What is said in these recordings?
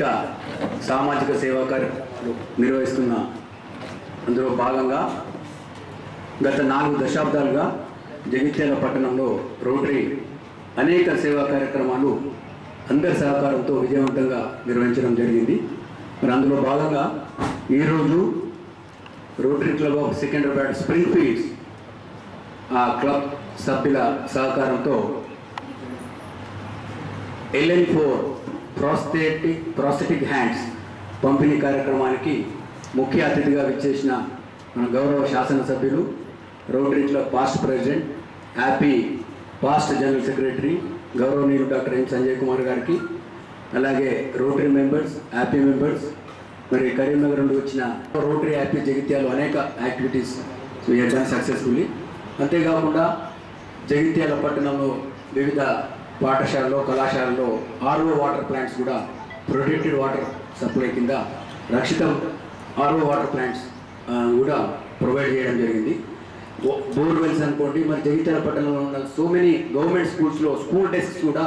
అనేక సామాజిక సేవా కార్యక్రమాలు నిర్వహిస్తున్న అందులో భాగంగా గత నాలుగు దశాబ్దాలుగా జగిత్యాల పట్టణంలో రోటరీ అనేక సేవా కార్యక్రమాలు అందరి సహకారంతో విజయవంతంగా నిర్వహించడం జరిగింది మరి అందులో భాగంగా ఈరోజు rotary club of Secunderabad spring fields ఆ క్లబ్ సభ్యుల సహకారంతో LN four prosthetic prosthetic hands పంపిణీ కార్యక్రమానికి ముఖ్య అతిథిగా విచ్చేసిన మన గౌరవ శాసనసభ్యులు rotary club past president happy past general secretary గౌరవనీయులు డాక్టర్ ఎన్ సంజయ్ కుమార్ గారికి అలాగే రోటరీ మెంబర్స్ హ్యాపీ మెంబర్స్ మరి కరీంనగర్ నుండి వచ్చిన రోటరీ హ్యాపీ జగిత్యాలు అనేక యాక్టివిటీస్ డన్ సక్సెస్ఫుల్లీ అంతేకాకుండా జగిత్యాల పట్టణంలో వివిధ పాఠశాలలో కళాశాలలో ఆర్ఓ వాటర్ ప్లాంట్స్ కూడా ప్రొటెక్టెడ్ వాటర్ సప్లై కింద రక్షిత ఆర్ఓ వాటర్ ప్లాంట్స్ ఆ, కూడా ప్రొవైడ్ చేయడం జరిగింది బోర్వెల్స్ అనుకోండి మరి జగిత్యాల పట్టణంలో ఉన్న సో మెనీ గవర్నమెంట్ స్కూల్స్లో స్కూల్ డెస్క్స్ కూడా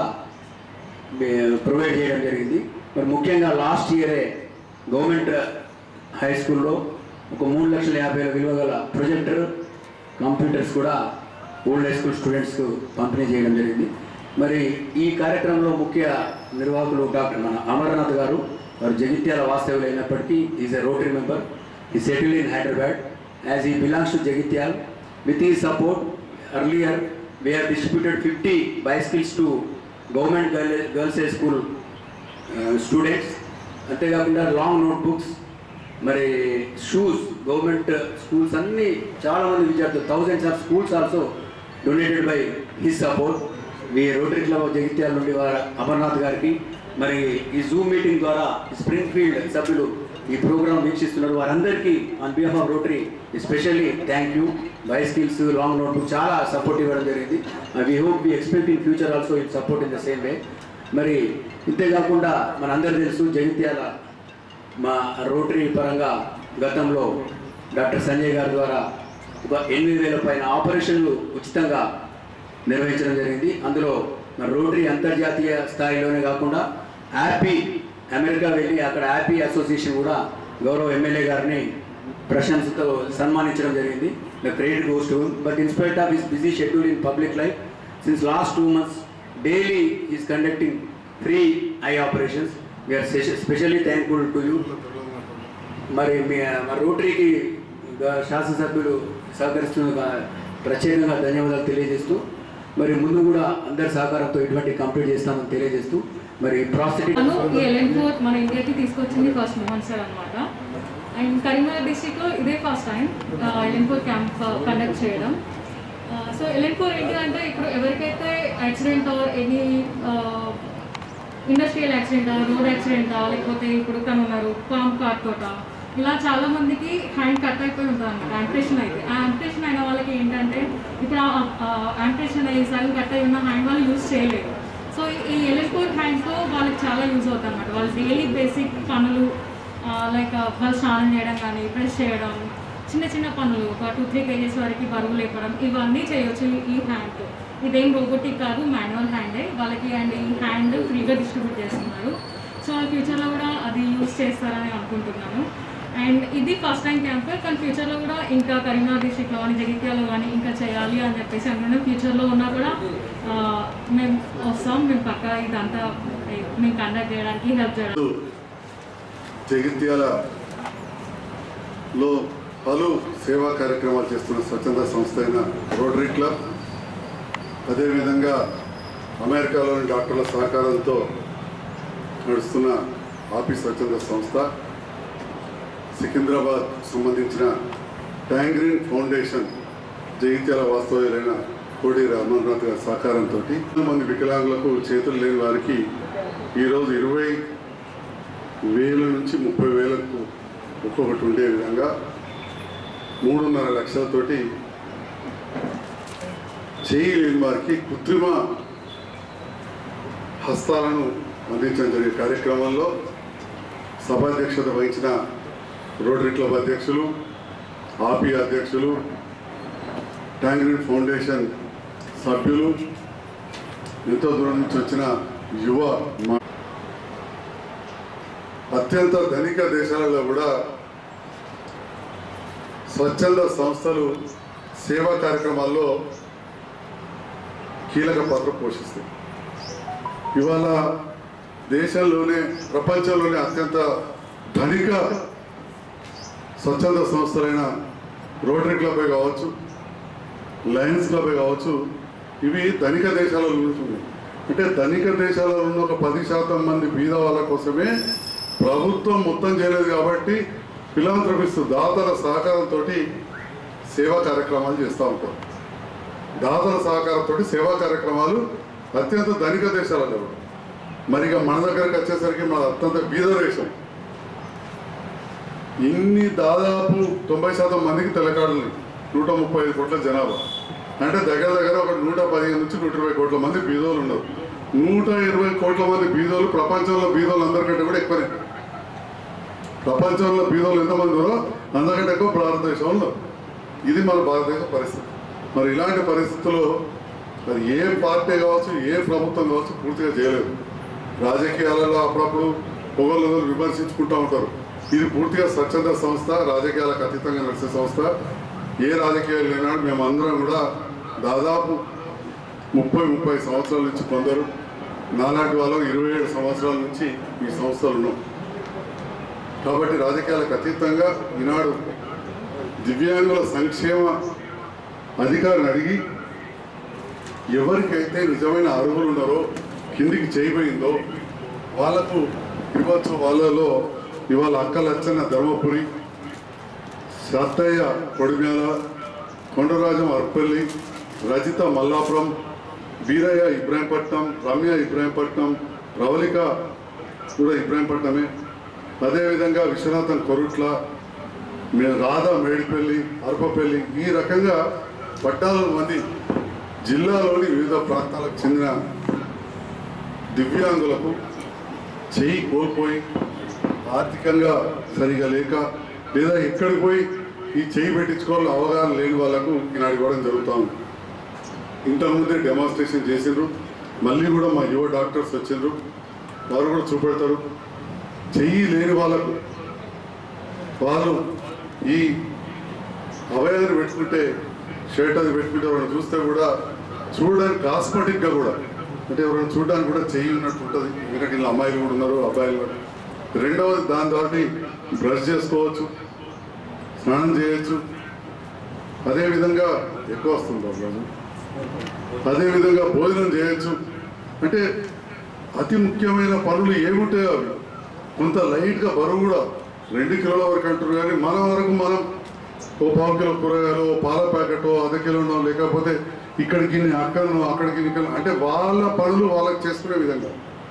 ప్రొవైడ్ చేయడం జరిగింది మరి ముఖ్యంగా లాస్ట్ ఇయరే గవర్నమెంట్ హై స్కూల్లో ఒక మూడు లక్షల యాభై వేల విలువ గల ప్రొజెక్టర్ కంప్యూటర్స్ కూడా ఓల్డ్ హై స్కూల్ స్టూడెంట్స్కు పంపిణీ చేయడం జరిగింది మరి ఈ కార్యక్రమంలో ముఖ్య నిర్వాహకులు డాక్టర్ మన అమర్నాథ్ గారు వారు జగిత్యాల వాస్తవ్యులు అయినప్పటికీ is a rotary member he settle in Hyderabad as he belongs to Jagtial with he support earlier we have distributed 50 bicycles to government girl, girls high school uh, students అంతేకాకుండా లాంగ్ నోట్బుక్స్ మరి షూస్ గవర్నమెంట్ స్కూల్స్ అన్నీ చాలా మంది విద్యార్థులు thousands of schools also donated by his support మీ rotary club of Jagtial నుండి వారు అమర్నాథ్ గారికి మరి ఈ జూమ్ మీటింగ్ ద్వారా స్ప్రింగ్ ఫీల్డ్ సభ్యులు ఈ ప్రోగ్రామ్ వీక్షిస్తున్నారు వారందరికీ on behalf of rotary especially thank you bicycles long notebook చాలా సపోర్ట్ ఇవ్వడం జరిగింది we hope we expect in future also it support in the same వే మరి ఇంతేకాకుండా మనందరూ తెలుసు జగిత్యాల మా రోటరీ పరంగా గతంలో డాక్టర్ సంజయ్ గారి ద్వారా ఒక ఎనిమిది వేల పైన ఆపరేషన్లు ఉచితంగా నిర్వహించడం జరిగింది అందులో మన రోటరీ అంతర్జాతీయ స్థాయిలోనే కాకుండా హ్యాపీ అమెరికా వెళ్ళి అక్కడ హ్యాపీ అసోసియేషన్ కూడా గౌరవ ఎమ్మెల్యే గారిని ప్రశంసతో సన్మానించడం జరిగింది the credit goes to but in spite of his busy schedule in public life since last two months daily is conducting free eye operations we are specially thankful to you మరి మీ మరి రోటరీకి గ- శాసనసభ్యులు సహకరిస్తున్న ప్రత్యేకంగా ధన్యవాదాలు తెలియజేస్తూ మరి ముందు కూడా అందరి సహకారంతో ఇటువంటి కంప్లీట్ చేస్తామని తెలియజేస్తూ మరి ప్రాస్థెటిక్ అను ఈ ఎల్ఎన్ ఫోర్ మన ఇండియాకి తీసుకొచ్చింది ఫస్ట్ మోహన్ సార్ అనమాట అండ్ కరీంనగర్ డిస్టిక్లో ఇదే first time LN four camp conduct చేయడం సో ఎల్ఎన్ ఫోర్ ఏంటి అంటే ఇప్పుడు ఎవరికైతే యాక్సిడెంట్ ఆర్ ఎనీ ఇండస్ట్రియల్ యాక్సిడెంటా రోడ్ యాక్సిడెంటా లేకపోతే ఇప్పుడు తను ఉన్నారు పామ్ కార్ తోట ఇలా చాలా మందికి హ్యాండ్ కట్ అయిపోయి ఉంటుంది అనమాట యాంప్టేషన్ అయితే ఆ యాంప్టేషన్ అయిన వాళ్ళకి ఏంటంటే ఇప్పుడు యాంప్టేషన్ అయ్యి సగం కట్ అయి ఉన్న హ్యాండ్ వాళ్ళు యూజ్ చేయలేరు సో ఈ ఎలక్ట్రిక్ హ్యాండ్తో వాళ్ళకి చాలా యూజ్ అవుతుంది అనమాట వాళ్ళు డైలీ బేసిక్ పనులు లైక్ వాళ్ళు స్నానం చేయడం కానీ ప్రెస్ చేయడం చిన్న చిన్న పనులు ఒక టూ త్రీ కేజీస్ వరకు బరువు లేపడం ఇవన్నీ చేయొచ్చు ఈ హ్యాండ్తో ఇదేం రోబోటిక్ కాదు మాన్యువల్ హ్యాండే వాళ్ళకి అండ్ ఈ హ్యాండ్ ఫ్రీగా డిస్ట్రిబ్యూట్ చేస్తున్నారు సో వాళ్ళ ఫ్యూచర్లో కూడా అది యూజ్ చేస్తారని అనుకుంటున్నాను అండ్ ఇది ఫస్ట్ టైం క్యాంప్ కానీ ఫ్యూచర్లో కూడా ఇంకా కరీంనగర్ డిస్ట్రిక్ట్లో కానీ జగిత్యాలో కానీ ఇంకా చేయాలి అని చెప్పేసి అనుకున్నాం ఫ్యూచర్లో ఉన్నా కూడా ఆ, మేము వస్తాం మేము పక్క ఇదంతా ఏ, మేము కండక్ట్ చేయడానికి హెల్ప్ చేయడానికి జగిత్యాలలో పలు సేవా కార్యక్రమాలు చేస్తున్న స్వచ్ఛంద సంస్థ అయిన రోటరీ క్లబ్ అదేవిధంగా అమెరికాలోని డాక్టర్ల సహకారంతో నడుస్తున్న ఆఫీస్ స్వచ్ఛంద సంస్థ సికింద్రాబాద్ సంబంధించిన ట్యాంగ్రీన్ ఫౌండేషన్ జగిత్యాల వాస్తవ్యులైన కోడి అమర్నాథ్ గారి సహకారంతో మంది వికలాంగులకు చేతులు లేని వారికి ఈరోజు ఇరవై వేల నుంచి ముప్పై వేలకు ఒక్కొక్కటి ఉండే విధంగా మూడున్నర లక్షలతోటి చేయి లేని వారికి కృత్రిమ హస్తాలను అందించడం జరిగే కార్యక్రమంలో సభాధ్యక్షత వహించిన రోటరీ క్లబ్ అధ్యక్షులు ఆపీ అధ్యక్షులు ట్యాంగ్రీన్ ఫౌండేషన్ సభ్యులు ఎంతో దూరం నుంచి వచ్చిన యువ మా- అత్యంత ధనిక దేశాలలో కూడా స్వచ్ఛంద సంస్థలు సేవా కార్యక్రమాల్లో కీలక పాత్ర పోషిస్తాయి ఇవాళ దేశంలోనే ప్రపంచంలోనే అత్యంత ధనిక స్వచ్ఛంద సంస్థలైన రోటరీ క్లబే కావచ్చు లయన్స్ క్లబే కావచ్చు ఇవి ధనిక దేశాలలో ఉంటుంది అంటే ధనిక దేశాలలో ఉన్న ఒక పది శాతం మంది బీద వాళ్ళ కోసమే ప్రభుత్వం మొత్తం చేయలేదు కాబట్టి ఫిలాంథ్రపిస్ట్ దాతల సహకారంతో సేవా కార్యక్రమాలు చేస్తూ ఉంటారు దాతల సహకారంతో సేవా కార్యక్రమాలు అత్యంత ధనిక దేశాలలో కూడా. మరి ఇక మన దగ్గరకు వచ్చేసరికి మన అత్యంత బీద దేశం ఇన్ని దాదాపు తొంభై శాతం మందికి తెల్లకాడలు నూట ముప్పై ఐదు కోట్ల జనాభా అంటే దగ్గర దగ్గర ఒక నూట పదిహేను నుంచి నూట ఇరవై కోట్ల మంది బీదోలు ఉన్నారు నూట ఇరవై కోట్ల మంది బీదోలు ప్రపంచంలో బీదోలు అందరికంటే కూడా ఎక్కువనే ప్రపంచంలో బీదోలు ఎంతమంది ఉన్నారో అందరికంటే ఎక్కువ భారతదేశంలో ఉన్నారు. ఇది మన భారతదేశ పరిస్థితి మరి ఇలాంటి పరిస్థితుల్లో మరి ఏ పార్టీ కావచ్చు ఏ ప్రభుత్వం కావచ్చు పూర్తిగా చేయలేదు రాజకీయాలలో అప్పుడప్పుడు పొగలు విమర్శించుకుంటూ ఉంటారు ఇది పూర్తిగా స్వచ్ఛంద సంస్థ రాజకీయాలకు అతీతంగా నడిచే సంస్థ ఏ రాజకీయాలు లేనాడు మేమందరం కూడా దాదాపు ముప్పై ముప్పై సంవత్సరాల నుంచి కొందరు నాలాంటి వాళ్ళు ఇరవై ఏడు సంవత్సరాల నుంచి ఈ సంస్థలు ఉన్నాం కాబట్టి రాజకీయాలకు అతీతంగా ఈనాడు దివ్యాంగుల సంక్షేమ అధికారిని అడిగి ఎవరికైతే నిజమైన అర్హులు ఉన్నారో కిందికి చేయబోయిందో వాళ్లకు ఇవ్వచ్చు వాళ్ళలో ఇవాళ అక్కలచ్చన్న ధర్మపురి సత్తయ్య కొడిమ్యాల కొండరాజం అర్పల్లి రజిత మల్లాపురం వీరయ్య ఇబ్రాహీంపట్నం రమ్య ఇబ్రాహీంపట్నం రవళిక కూడా ఇబ్రాహీంపట్నమే అదేవిధంగా విశ్వనాథన్ కొరుట్ల మే రాధా మేడిపల్లి అరపపల్లి ఈ రకంగా పద్నాలుగు మంది జిల్లాలోని వివిధ ప్రాంతాలకు చెందిన దివ్యాంగులకు చేయి కోల్పోయి ఆర్థికంగా సరిగా లేక లేదా ఎక్కడికి పోయి ఈ చేయి పెట్టించుకోవాలని అవగాహన లేని వాళ్ళకు ఈనాడు ఇవ్వడం జరుగుతూ ఉంది ఇంతకుముందే డెమాన్స్ట్రేషన్ చేసిండ్రు మళ్ళీ కూడా మా యువ డాక్టర్స్ వచ్చిండ్రు వారు కూడా చూపెడతారు చెయ్యి లేని వాళ్ళకు వాళ్ళు ఈ అవయాన్ని పెట్టుకుంటే షర్ట్ అది పెట్టుకుంటే ఎవరైనా చూస్తే కూడా చూడడానికి కాస్మెటిక్గా కూడా అంటే ఎవరైనా చూడడానికి కూడా చెయ్యి ఉన్నట్టు ఉంటుంది ఎందుకంటే ఇలా అమ్మాయిలు కూడా ఉన్నారు అబ్బాయిలు కూడా రెండవది దాని ద్వారా బ్రష్ చేసుకోవచ్చు స్నానం చేయొచ్చు అదేవిధంగా ఎక్కువ వస్తుంది బాబు రోజు అదేవిధంగా భోజనం చేయొచ్చు అంటే అతి ముఖ్యమైన పనులు ఏముంటాయో అవి కొంత లైట్గా బరువు కూడా రెండు కిలోల వరకు అంటారు కానీ మన వరకు మనం ఓ పావు కిలో కూరగాయలు ఓ పాల ప్యాకెట్ అర్ధ కిలోనో లేకపోతే ఇక్కడికి అక్కడనో అక్కడికి ఇక్కడ అంటే వాళ్ళ పనులు వాళ్ళకి చేసుకునే విధంగా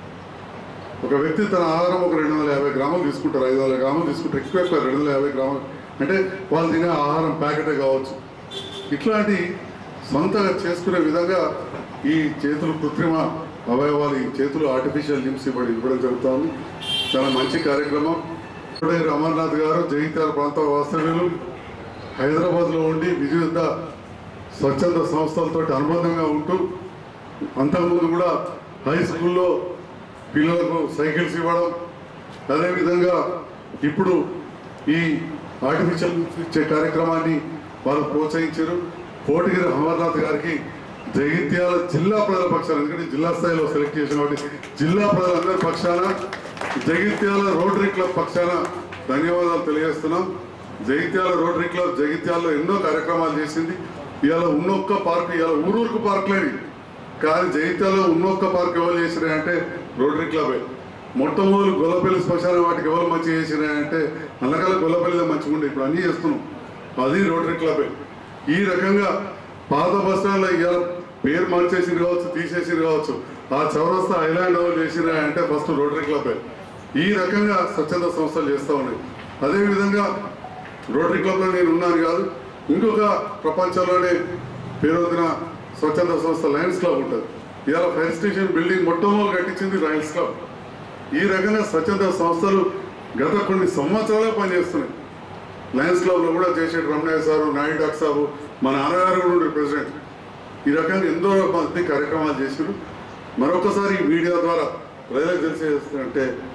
ఒక వ్యక్తి తన ఆహారం ఒక రెండు వందల యాభై గ్రాములు తీసుకుంటారు ఐదు వందల గ్రాములు తీసుకుంటారు ఎక్కువ ఎక్కువ రెండు వందల యాభై గ్రాములు అంటే వాళ్ళు తినే ఆహారం ప్యాకెటే కావచ్చు ఇట్లాంటి సొంతగా చేసుకునే విధంగా ఈ చేతులు కృత్రిమ అవయవాలు ఈ చేతులు ఆర్టిఫిషియల్ లిమ్స్ ఇవ్వడం ఇవ్వడం జరుగుతుంది చాలా మంచి కార్యక్రమం ఇప్పుడే అమర్నాథ్ గారు జగిత్యాల ప్రాంత వాస్తవ్యులు హైదరాబాద్లో ఉండి వివిధ స్వచ్ఛంద సంస్థలతో అనుబంధంగా ఉంటూ అంతకుముందు కూడా హై స్కూల్లో పిల్లలకు సైకిల్స్ ఇవ్వడం అదేవిధంగా ఇప్పుడు ఈ ఆర్టిఫిషియల్ ఇచ్చే కార్యక్రమాన్ని వాళ్ళు ప్రోత్సహించారు కోటగిరి అమర్నాథ్ గారికి జగిత్యాల జిల్లా ప్రజల పక్షాన ఎందుకంటే జిల్లా స్థాయిలో సెలెక్ట్ చేసిన కాబట్టి జిల్లా ప్రజలందరి పక్షాన జగిత్యాల రోటరీ క్లబ్ పక్షాన ధన్యవాదాలు తెలియజేస్తున్నాం జగిత్యాల రోటరీ క్లబ్ జగిత్యాలలో ఎన్నో కార్యక్రమాలు చేసింది ఇవాళ ఉన్నొక్క పార్క్ ఇవాళ ఊరూరుకు పార్కులేని కానీ జగిత్యాలలో ఉన్నొక్క పార్క్ ఎవరు చేసినాయంటే రోటరీ క్లబే మొట్టమొదటి గొల్లపల్లి శ్మశాన వాటికి ఎవరు మంచి చేసినాయంటే అన్నకాల గొల్లపల్లిలో మంచిగా ఉండే ఇప్పుడు అన్నీ చేస్తున్నాం అది రోటరీ క్లబే ఈ రకంగా పాత బస్ స్టాండ్లో ఇవాళ పేరు మార్చేసింది కావచ్చు తీసేసింది కావచ్చు ఆ చౌరస్తా ఐలాండ్ ఎవరు చేసినాయంటే ఫస్ట్ రోటరీ క్లబే ఈ రకంగా స్వచ్ఛంద సంస్థలు చేస్తూ ఉన్నాయి అదేవిధంగా రోటరీ క్లబ్లో నేను ఉన్నాను కాదు ఇంకొక ప్రపంచంలోనే పేరొందిన స్వచ్ఛంద సంస్థ లయన్స్ క్లబ్ ఉంటుంది ఇవాళ ఫైర్ స్టేషన్ బిల్డింగ్ మొట్టమొదటి కట్టించింది లయన్స్ క్లబ్ ఈ రకంగా స్వచ్ఛంద సంస్థలు గత కొన్ని సంవత్సరాలుగా పనిచేస్తున్నాయి లయన్స్ క్లబ్లో కూడా చేసేటి రమణయ్య సారు నాయుడు డాక్ సాబు మా నాన్నగారు కూడా ఉండే ప్రెసిడెంట్ ఈ రకంగా ఎంతో మంది కార్యక్రమాలు చేశారు మరొకసారి ఈ మీడియా ద్వారా ప్రజలకు తెలిసేస్తుంటే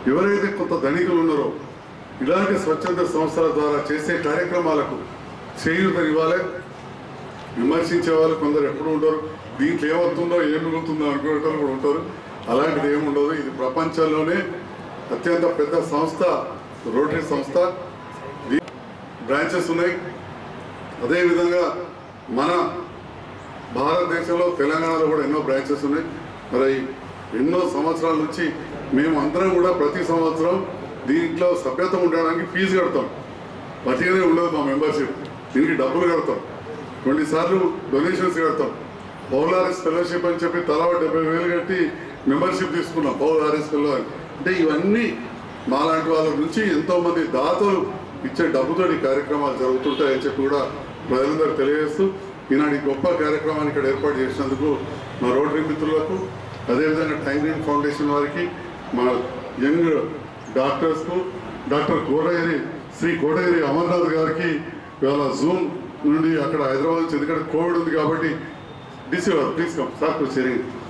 ఎవరైతే కొంత ధనికులు ఉన్నారో ఇలాంటి స్వచ్ఛంద సంస్థల ద్వారా చేసే కార్యక్రమాలకు చేయూతనివ్వాలి విమర్శించే వాళ్ళు కొందరు ఎప్పుడు ఉంటారు దీంట్లో ఏమవుతుందో ఏం మిగులుతుందో అనుకునే వాళ్ళు కూడా ఉంటారు అలాంటిది ఏమి ఉండదు ఇది ప్రపంచంలోనే అత్యంత పెద్ద సంస్థ రోటరీ సంస్థ దీ- బ్రాంచెస్ ఉన్నాయి అదేవిధంగా మన భారతదేశంలో తెలంగాణలో కూడా ఎన్నో బ్రాంచెస్ ఉన్నాయి మరి ఎన్నో సంవత్సరాల నుంచి మేము అందరం కూడా ప్రతి సంవత్సరం దీంట్లో సభ్యత్వం ఉండడానికి ఫీజు కడతాం వట్టిగానే ఉండదు మా మెంబర్షిప్ దీనికి డబ్బులు కడతాం కొన్నిసార్లు డొనేషన్స్ కడతాం పౌలారిస్ ఫెలోషిప్ అని చెప్పి తలా డెబ్బై వేలు కట్టి మెంబర్షిప్ తీసుకున్నాం పౌలారిస్ ఫెలో అని అంటే ఇవన్నీ మాలాంటి వాళ్ళ నుంచి ఎంతో మంది దాతలు ఇచ్చే డబ్బుతో ఈ కార్యక్రమాలు జరుగుతుంటాయని చెప్పి కూడా ప్రజలందరూ తెలియజేస్తూ ఈనాడు ఈ గొప్ప కార్యక్రమాన్ని ఇక్కడ ఏర్పాటు చేసినందుకు మా రోటరీ మిత్రులకు అదేవిధంగా టైమ్లైన్ ఫౌండేషన్ వారికి మా యంగ్ డాక్టర్స్కు డాక్టర్ కోటగిరి శ్రీ కోటగిరి అమర్నాథ్ గారికి ఇవాళ జూమ్ నుండి అక్కడ హైదరాబాద్ నుంచి ఎందుకంటే కోవిడ్ ఉంది కాబట్టి DC please come sir sharing